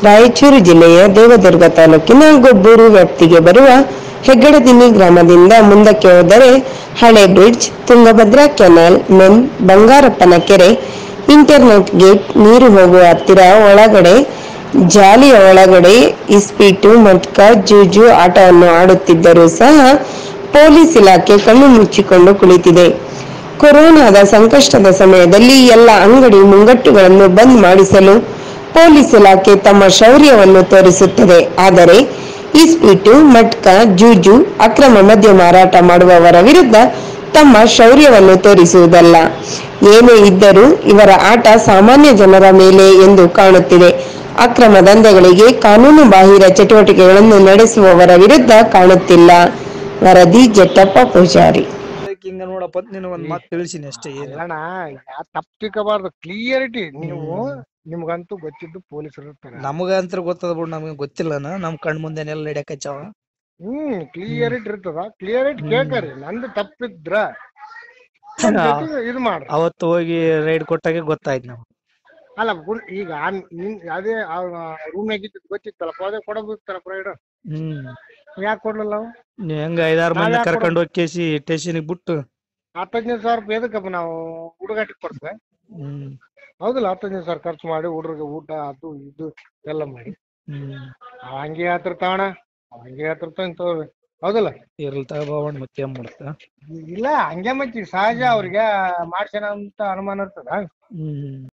ರಾಯಚೂರು ಜಿಲ್ಲೆಯ ದೇವದುರ್ಗ ತಾಲೂಕಿನ ಗೊಬ್ಬೂರು ವ್ಯಾಪ್ತಿಗೆ ಬರುವ ಹೆಗ್ಗಡದಿನ್ನಿ ಗ್ರಾಮದಿಂದ ಮುಂದಕ್ಕೆ ಹೋದರೆ ಹಳೆ ಬ್ರಿಡ್ಜ್ ತುಂಗಭದ್ರಾ ಕೆನಾಲ್ ಮೆನ್ ಬಂಗಾರಪ್ಪನ ಕೆರೆ ಇಂಟರ್ನೆಟ್ ಗೇಟ್ ನೀರು ಹೋಗುವ ಹತ್ತಿರ ಒಳಗಡೆ ಜಾಲಿಯ ಒಳಗಡೆ ಇಸ್ಪೀಟು ಮಟ್ಕ ಜೂಜು ಆಟವನ್ನು ಆಡುತ್ತಿದ್ದರೂ ಸಹ ಪೊಲೀಸ್ ಇಲಾಖೆ ಕಣ್ಣು ಮುಚ್ಚಿಕೊಂಡು ಕುಳಿತಿದೆ ಕೊರೋನಾದ ಸಂಕಷ್ಟದ ಸಮಯದಲ್ಲಿ ಎಲ್ಲ ಅಂಗಡಿ ಮುಂಗಟ್ಟುಗಳನ್ನು ಬಂದ್ ಮಾಡಿಸಲು ಪೊಲೀಸ್ ಇಲಾಖೆ ತಮ್ಮ ಶೌರ್ಯವನ್ನು ತೋರಿಸುತ್ತದೆ ಆದರೆ ಇಸ್ಪೀಟು ಮಟ್ಕ ಜೂಜು ಅಕ್ರಮ ಮದ್ಯ ಮಾರಾಟ ಮಾಡುವವರ ವಿರುದ್ಧ ತಮ್ಮ ಶೌರ್ಯವನ್ನು ತೋರಿಸುವುದಲ್ಲ ಏನೇ ಇದ್ದರೂ ಇವರ ಆಟ ಸಾಮಾನ್ಯ ಜನರ ಮೇಲೆ ಎಂದು ಕಾಣುತ್ತಿದೆ ಅಕ್ರಮ ದಂಧೆಗಳಿಗೆ ಕಾನೂನು ಬಾಹಿರ ಚಟುವಟಿಕೆಗಳನ್ನು ನಡೆಸುವವರ ವಿರುದ್ಧ ಕಾಣುತ್ತಿಲ್ಲ ವರದಿ ಜಟ್ಟಪ್ಪ ಪೂಜಾರಿ ಹಿಂಗ ನೋಡಪ್ಪ ಅಂತ ನಿನಗ್ ಒಂದ್ ಮಾತು ತಿಳಿಸಿನಿ ಅಷ್ಟೇ ಏನು ಅಲ್ಲಣ್ಣ ತಪ್ಪು ತಿಳ್ಕೋಬಾರ್ದು ಕ್ಲಿಯರಿಟಿ ನೀವು ನಿಮ್ಗಂತೂ ಗೊತ್ತಿದ್ದು ಪೊಲೀಸರು ಇರ್ತಾರೆ ನಮಗ ಅಂತ ಗೊತ್ತದ ಬಿಡು ನಮಗೆ ಗೊತ್ತಿಲ್ಲನ ನಮ್ ಕಣ್ ಮುಂದೆನೆಲ್ಲ ನಡ್ಯಾಕ ಹಚ್ಚಾವ ಹ್ಮ್ ಕ್ಲಿಯರಿಟಿ ಇರ್ತದ ಕ್ಲಿಯರಿಟಿ ಕೇಳ್ಕರಿ ನಂದು ತಪ್ಪಿದ್ರ ನನ್ ಜೊತೆಗೆ ಇದು ಮಾಡ್ರಿ ಅವತ್ತು ಹೋಗಿ ರೈಡ್ ಕೊಟ್ಟಾಗೆ ಗೊತ್ತಾಯ್ತು ನಾವು ಅಲ್ಲ ಗುಡ್- ಈಗ ಆ ನಿನ್ ಅದೇ ರೂಮ್ನಾಗ ಇದ್ದಿದ್ದು ಗೊತ್ತಿತ್ತಲ್ಲಪ್ಪ ಅದೇ ಕೊಡಬೇಕಲ್ಲ ರೈಡ್ ಹ್ಮ್ ಯಾಕೆ ಕೊಡ್ಲಿಲ್ಲ ನಾವು ನೀವ್ ಹೆಂಗ ಐದಾರು ಮಂದಿ ನಾವ್ ಯಾಕ್ ಕರ್ಕೊಂಡ್ ಹೋಗಿ ಕೇಸಿ ಸ್ಟೇಷನ್ಗೆ ಬಿಟ್ಟು ಹತ್ತು ಹದಿನೈದು ಸಾವಿರ ರೂಪಾಯಿ ಎದಕ್ಕಪ್ಪ ನಾವು ಹುಡುಗಾಟಿಗೆ ಕೊಡ್ತೇವೆ ಹ್ಮ್ ಹೌದಿಲ್ಲ ಹತ್ತು ಹದಿನೈದು ಸಾವಿರ ಖರ್ಚು ಮಾಡಿ ಹುಡುಗರಿಗೆ ಊಟ ಅದು ಇದು ಎಲ್ಲ ಮಾಡಿ ಹ್ಮ್ ಅವ ಹಂಗೆ ಹೇಳ್ತಿರ್ತಾವಣ ಅವ ಹಂಗೆ ಹೇಳ್ತಿರ್ತಾವ ಇಂಥವ್ರು ಹೌದಿಲ್ಲ ಇರ್ಲಿ ತಗೋಬಂಡ್ ಮತ್ತೆ ಏನ್ ಮಾಡ್ತ ಇಲ್ಲ ಹಂಗೆ ಮತ್ತೆ ಸಹಜ ಅವ್ರಿಗೆ ಮಾಡ್ಸ್ಯಾನ ಅಂತ ಅನುಮಾನ ಇರ್ತದ ಹ್ಮ್